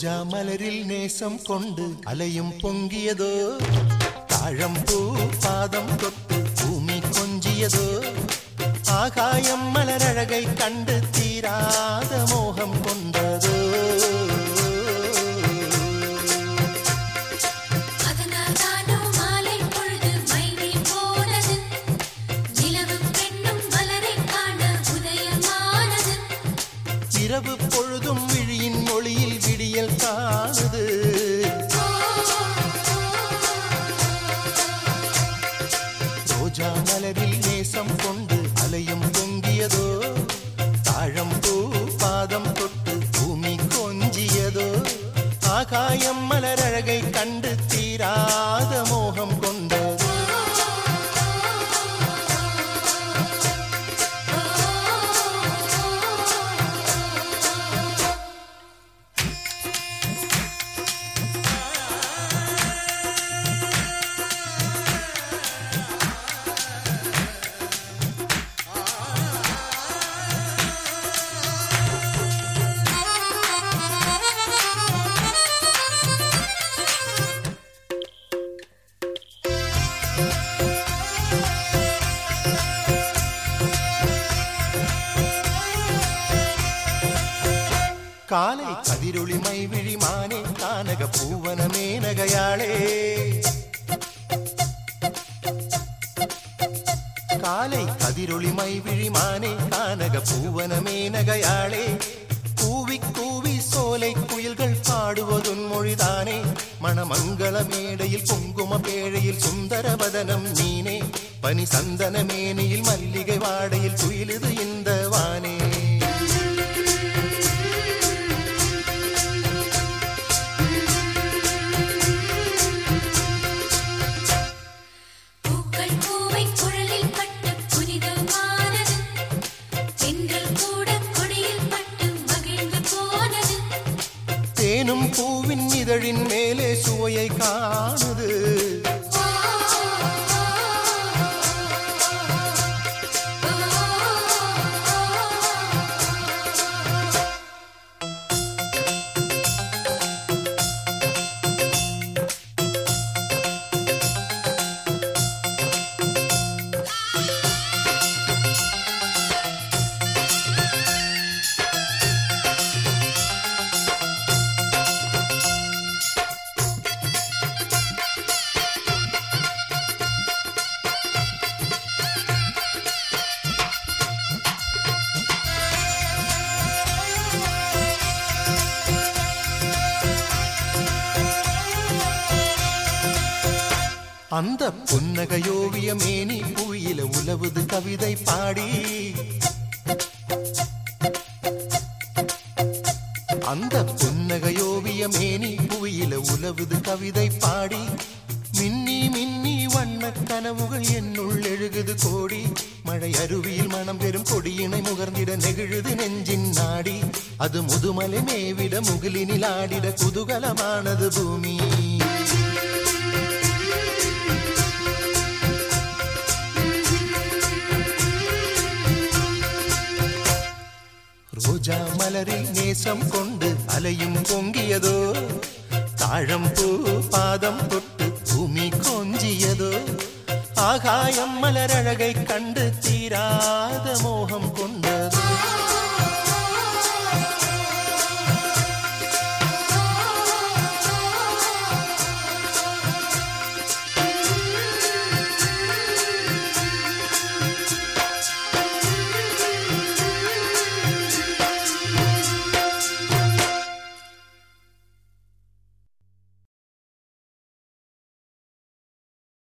ரோஜா மலரில் நேசம் கொண்டு அலையும் பொங்கியதோ தாழம்பூ பாதம் தொட்டு பூமி கொஞ்சியதோ ஆகாயம் மலரழகை கண்டு தீராத மோகம் கொண்டதோ அதனால் தானோ மாலை பொழுது மைவி போனது நிலவும் பெண்ணும் மலரைக் காண உதயமானது இரவு பொழுதும் விழியின் மொழியில் விடியல் காணுது ரோஜா மலரில் நேசம் கொண்டு அலையும் பொங்கியதோ தாழம்பூ பாதம் தொட்டு பூமி கொஞ்சியதோ ஆகாயம் மலரழகை கண்டு தீராத மோகம் கொண்டதோ காலை கதிரொளி மைவிழி மானே கானக பூவனமே நகையாளே காலை கதிரொளி மைவிழி மானே கானக பூவனமே நகையாளே கூவி கூவி சோலை குயில்கள் பாடுவதுன் மொழிதானே மணமங்கள மேடையில் குங்கும பேழையில் சுந்தரவதனம் நீனே பனி சந்தன மேனியில் மல்லிகை வாடையில் துயிலுது இந்த வானே பூக்கள் பூவை குழலில் பட்டு புனிதமானது பெண்கள் கூட கொடியில் பட்டு மகிழ்ந்து போனது தேனும் பூவின் இதழின் மேலே சுவையை காணுது அந்த புன்னகையோவிய மேனி புவியில உலவுது கவிதை பாடி அந்த புன்னகையோவிய மேனி புவியில உலவுது கவிதை பாடி மின்னி மின்னி வண்ண கனவுகள் என்னுள் எழுகுது கோடி மழை அருவியில் மனம் பெறும் கொடியினை முகர்ந்திட நெகிழுது நெஞ்சின் நாடி அது முதுமலை மேவிட முகிலினில் ஆடிட குதூகலமானது பூமி ரோஜா மலரில் நேசம் கொண்டு அலையும் பொங்கியதோ தாழம்பூ பாதம் தொட்டு பூமி கொஞ்சியதோ ஆகாயம் மலரழகை கண்டு தீராத மோகம் கொண்ட